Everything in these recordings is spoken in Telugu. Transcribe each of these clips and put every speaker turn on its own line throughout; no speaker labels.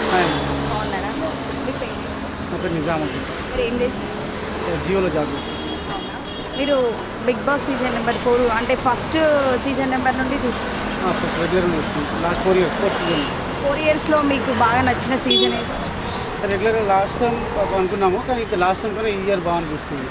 ఆయన
బాగున్నారా మీ పేరు
నా పేరు నిజాముద్దీన్
మీరు ఏం చేస్తారు
జియోలో జాబ్ చేస్తాను
మీరు Big Boss season number four అంటే ఫస్ట్ సీజన్ నెంబర్ నుండి చూస్తారు
ఫస్ట్ రెగ్యులర్గా చూస్తున్నాను last four years four season
four ఇయర్స్లో మీకు బాగా నచ్చిన సీజన్ ఏది
రెగ్యులర్గా లాస్ట్ టైం అనుకున్నాము కానీ ఇంకా లాస్ట్ టైం కన్నా ఈ ఇయర్ బాగా అనిపిస్తుంది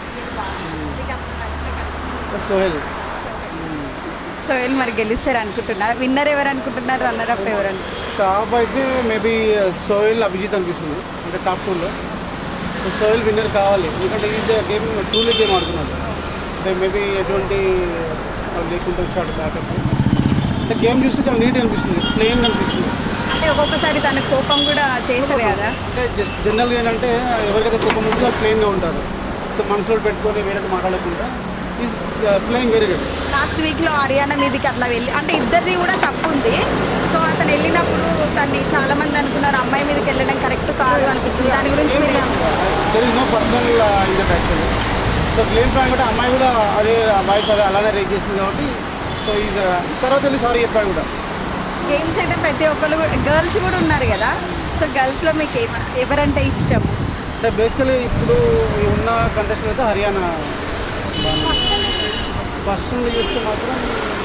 సోహెల్
సో వెళ్ళి మరి గెలుస్తారు అనుకుంటున్నారు విన్నర్ ఎవరు అనుకుంటున్నారు రన్నర్ అప్ ఎవరు అనుకుంటున్నారు
టాప్ అయితే మేబీ సోహెల్ అభిజిత్ అనిపిస్తుంది అంటే టాప్ టూలో సో సోహెల్ విన్నర్ కావాలి ఎందుకంటే ఈ గేమ్ టూలీ గేమ్ ఆడుతున్నాడు అంటే మేబీ ఎటువంటి లేకుండా షాట్ బ్యాకప్ అంటే గేమ్ చూస్తే చాలా నీట్గా అనిపిస్తుంది ప్లెయిన్ అనిపిస్తుంది
అంటే ఒక్కొక్కసారి తన కోపం కూడా చేస్తారు కదా
అంటే జస్ట్ జనరల్గా ఏంటంటే ఎవరికైతే కోపం ఉంటుందో ప్లెయిన్గా ఉంటారు సో మనసులో పెట్టుకొని వేరే మాట్లాడకుండా is playing very good
last వీక్లో హర్యానా మీదకి అట్లా వెళ్ళి అంటే ఇద్దరిది కూడా తప్పు ఉంది సో అతను వెళ్ళినప్పుడు తన్ని చాలా మంది అనుకున్నారు అమ్మాయి మీదకి వెళ్ళడం కరెక్ట్ కాదు అనిపించింది దాని గురించి మీరు ఏమంటారు?
There is no personal injury actually so game plan కూడా అమ్మాయి కూడా అదే వాయిస్ అదే అలానే రేట్ చేసింది కాబట్టి సో ఈజ్ తర్వాత వెళ్ళి సారీ చెప్పాడు కూడా
గేమ్స్ అయితే ప్రతి ఒక్కరు గర్ల్స్ కూడా ఉన్నారు కదా సో గర్ల్స్లో మీకు ఏమ ఎవరంటే ఇష్టం
అంటే బేసికలీ ఇప్పుడు ఈ ఉన్న కంటెస్ట్ అయితే హర్యానా ఫస్ట్ నుండి చూస్తే మాత్రం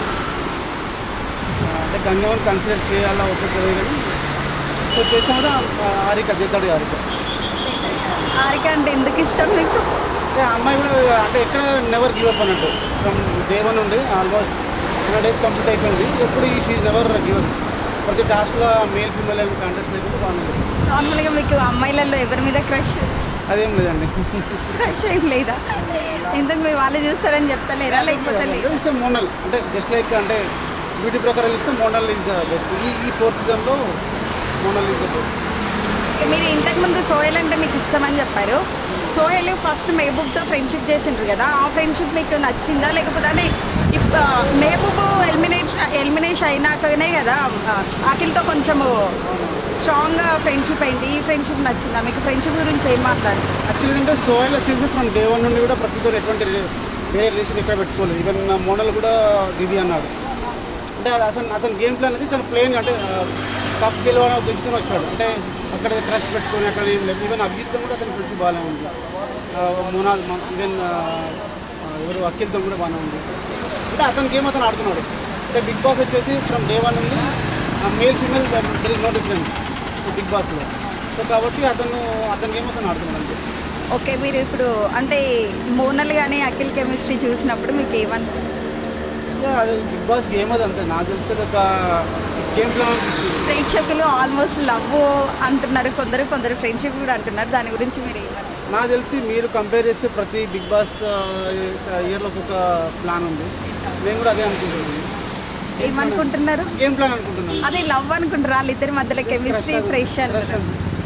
ఆ, అంటే గంగవన్ కన్సిడర్ చేయాలా ఒక్క తెలియదు కానీ సో చేస్తే కూడా హారిక దిద్దాడు హారిక
ఆరిక అంటే ఎందుకు ఇష్టం మీకు
అంటే ఆ అమ్మాయి కూడా అంటే ఎక్కడ నెవర్ గివ్ అప్ అన్నట్టు ఫ్రమ్ డే వన్ నుండి ఆల్మోస్ట్ హండ్రెడ్ డేస్ కంప్లీట్ అయిపోయింది ఎప్పుడు ఈ ఫీజ్ నెవర్ గివ్ అప్ ప్రతి టాస్క్లో మేల్ ఫీమేల్ అని కాంటాక్ట్ లేకుండా బాగుంది
నార్మల్గా మీకు అమ్మాయిలలో ఎవరి మీద క్రష్
అదేం లేదండి
క్రష్ ఏం లేదా ఎందుకు మీ వాళ్ళు చూస్తారని చెప్తలేరా లేకపోతే లేదు
ఇస్తే మోనల్ అంటే జస్ట్ లైక్ అంటే బ్యూటీ ప్రకారం ఇస్తే మోనల్ ఈజ్ బెస్ట్ ఈ ఈ ఫోర్ సీజన్లో మోనల్ ఈజ్ బెస్ట్
మీరు ఇంతకుముందు సోహెల్ అంటే మీకు ఇష్టం అని చెప్పారు సోహెల్ ఫస్ట్ మహబూబ్తో ఫ్రెండ్షిప్ చేసిండ్రు కదా ఆ ఫ్రెండ్షిప్ మీకు నచ్చిందా లేకపోతే అంటే ఇప్- ఆ, మహబూబ్ ఎలిమినేషన్ ఎలిమినేషన్ అయినాకనే కదా ఆ, అఖిల్తో కొంచెము స్ట్రాంగ్గా ఫ్రెండ్షిప్ అయింది ఈ ఫ్రెండ్షిప్ నచ్చిందా మీకు ఫ్రెండ్షిప్ గురించి ఏం మాట్లాడారు
యాక్చువల్లీ అంటే సోయల్ వచ్చేసి ఫ్రమ్ డే వన్ నుండి కూడా ప్రతితో ఎటువంటి రి- వేరే రిలేషన్ ఇక్కడ పెట్టుకోలేదు ఈవెన్ మోనల్ కూడా దిది అన్నాడు అంటే అతను అతని గేమ్ ప్లాన్ అనేది చాలా ప్లేన్ అంటే కప్ గెలవాలని ఉద్దేశంతో వచ్చాడు అంటే అక్కడ క్రష్ పెట్టుకొని అక్కడ ఏం లేదు ఈవెన్ అభిజిత్తో కూడా అతని ఫ్రెండ్షిప్ బాగానే ఉంది మోనాల్ ఈవెన్ ఎవరు అఖిల్తో కూడా బాగానే ఉంది అంటే అతని గేమ్ అతను ఆడుతున్నాడు అంటే బిగ్ బాస్ వచ్చేసి ఫ్రమ్ డే వన్ నుండి male female there is no difference so big బాస్లో సో కాబట్టి అతను అతని గేమ్ అతను ఆడుతున్నాడు అంతే
ఓకే మీరు ఇప్పుడు అంటే మోనల్ కానీ అఖిల్ కెమిస్ట్రీ చూసినప్పుడు మీకు ఏమన్నా
యా, అది బిగ్ బాస్ గేమ్ అది అంతే నాకు తెలిసి అది ఒక గేమ్ ప్లాన్ అనిపిస్తుంది
ప్రేక్షకులు ఆల్మోస్ట్ లవ్ అంటున్నారు కొందరు కొందరు ఫ్రెండ్షిప్ కూడా అంటున్నారు దాని గురించి మీరు ఏమంటారు
నాకు తెలిసి మీరు కంపేర్ చేస్తే ప్రతి బిగ్ బాస్ ఇయర్లో ఒక ప్లాన్ ఉంది నేను కూడా అదే అనుకుంటున్నాను
ఏమనుకుంటున్నారు
గేమ్ ప్లాన్ అనుకుంటున్నాను
అదే లవ్ అనుకుంటారు వాళ్ళిద్దరి మధ్యలో కెమిస్ట్రీ ఫ్రెష్ అంటారు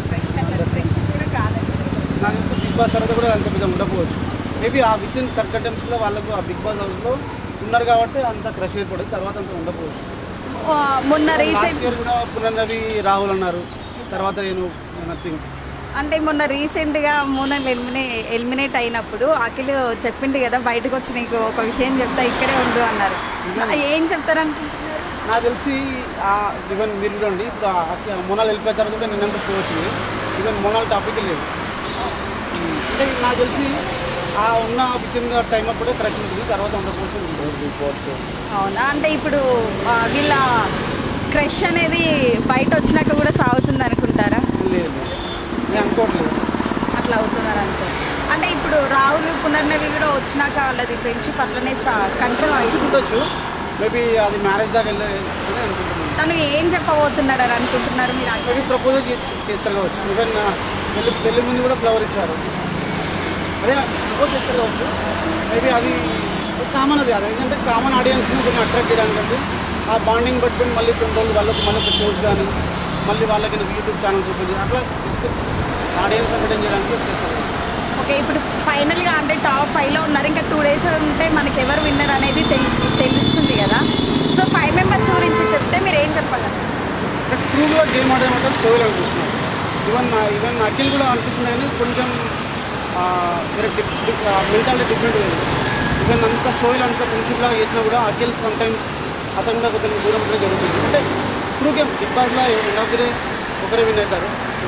నాకు తెలిసి బిగ్ బాస్ తర్వాత కూడా అంత పెద్ద ఉండకపోవచ్చు మేబీ ఆ విత్ ఇన్ సర్కటమ్స్లో వాళ్ళకు ఆ బిగ్ బాస్ హౌస్లో ఉన్నారు కాబట్టి అంత క్రష్ ఏర్పడదు తర్వాత అంత ఉండకపోవచ్చు
ఆ, మొన్న
లాస్ట్
రీసెంట్
ఇయర్ కూడా పునర్నవి రాహుల్ అన్నారు తర్వాత నేను నథింగ్
అంటే మొన్న రీసెంట్గా మూనల్ ఎలిమినే ఎలిమినేట్ అయినప్పుడు అఖిల్ చెప్పిండు కదా బయటకు వచ్చి నీకు ఒక విషయం చెప్తా ఇక్కడే ఉండు అన్నారు ఏం చెప్తారనుకుంటున్నారు
నాకు తెలిసి ఈవెన్ మీరు చూడండి ఇప్పుడు ఆ అక్క- మొనాల్ వెళ్ళిపోయిన తర్వాత కూడా నిన్నంత షో వచ్చింది ఈవెన్ మొనాల్ టాపిక్ లేదు ఉమ్, అంటే నాకు తెలిసి ఆ ఉన్న విత్ ఇన్ టైం అప్పుడే క్రష్ ఉంటుంది తర్వాత ఉండకపోవచ్చు
అవునా అంటే ఇప్పుడు ఆ, వీళ్ళ క్రష్ అనేది బయట వచ్చినాక కూడా సాగుతుంది అనుకుంటారా
లేదు నేను అనుకోవట్లేదు
అట్లా అవుతున్నారు అనుకో అంటే ఇప్పుడు రాహుల్ పునర్నవి కూడా వచ్చినాక వాళ్ళది ఫ్రెండ్షిప్ అట్లనే కంట్రోల్ అవుతుంది
ఉండొచ్చు మేబీ అది మ్యారేజ్ దాకా వెళ్ళి అని అనుకుంటున్నాను
తను ఏం చెప్పబోతున్నాడు అని అనుకుంటున్నారు మీరు
మేబీ ప్రపోజల్ చేస్తారు కావచ్చు ఈవెన్ పెళ్లి పెళ్లి ముందు కూడా ఫ్లవర్ ఇచ్చారు అదే ప్రపోజ్ చేస్తారు కావచ్చు మేబీ అది కామన్ అది అది ఏంటంటే కామన్ ఆడియన్స్ని కొంచెం అట్రాక్ట్ చేయడానికి ఆ బాండింగ్ పట్టుకొని మళ్ళీ కొన్ని రోజులు వాళ్ళకి మళ్ళీ ఒక షోస్ కానీ మళ్ళీ వాళ్ళకి యూట్యూబ్ ఛానల్స్ ఓపెన్ చేసి అట్లా జస్ట్ ఆడియన్స్ అటెండ్ చేయడానికి చేస్తారు
ఓకే ఇప్పుడు ఫైనల్గా అంటే టాప్ ఫైవ్లో ఉన్నారు ఇంకా టూ డేస్ ఉంటే మనకి ఎవరు విన్నర్ అనేది తెలుసు తెలుస్తుంది కదా సో ఫైవ్ మెంబర్స్ గురించి చెప్తే మీరు ఏం చెప్పగలరు
అంటే ట్రూగా గేమ్ ఆడే మాత్రం షోలు అనిపిస్తున్నారు ఈవెన్ ఈవెన్ అఖిల్ కూడా అనిపిస్తుంది కానీ కొంచెం ఆ, వేరే మెంటాలిటీ డిఫరెంట్ ఉంది ఈవెన్ అంత షోలు అంత ఫ్రెండ్షిప్ లాగా చేసినా కూడా అఖిల్ సమ్ టైమ్స్ అతను కూడా కొంచెం దూరం ఉండడం జరుగుతుంది అంటే ట్రూ గేమ్ బిగ్ బాస్లో ఎండ్ ఆఫ్ ది డే ఒకరే విన్ అవుతారు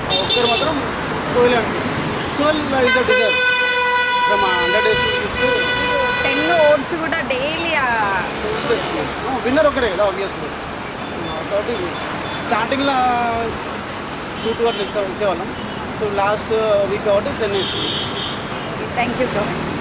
ఒక్కరు మాత్రం సోహెల్ అండి Sohel is a deserver from hundred days చూస్తూ
టెన్ ఓట్స్ కూడా డైలీ
విన్నర్ ఒకరే కదా ఆబ్వియస్లీ కాబట్టి స్టార్టింగ్లో టూ టూ అట్లా ఇచ్చే- ఇచ్చేవాళ్ళం సో లాస్ట్ వీక్ కాబట్టి టెన్ వేస్తుంది
థ్యాంక్ యూ బ్రో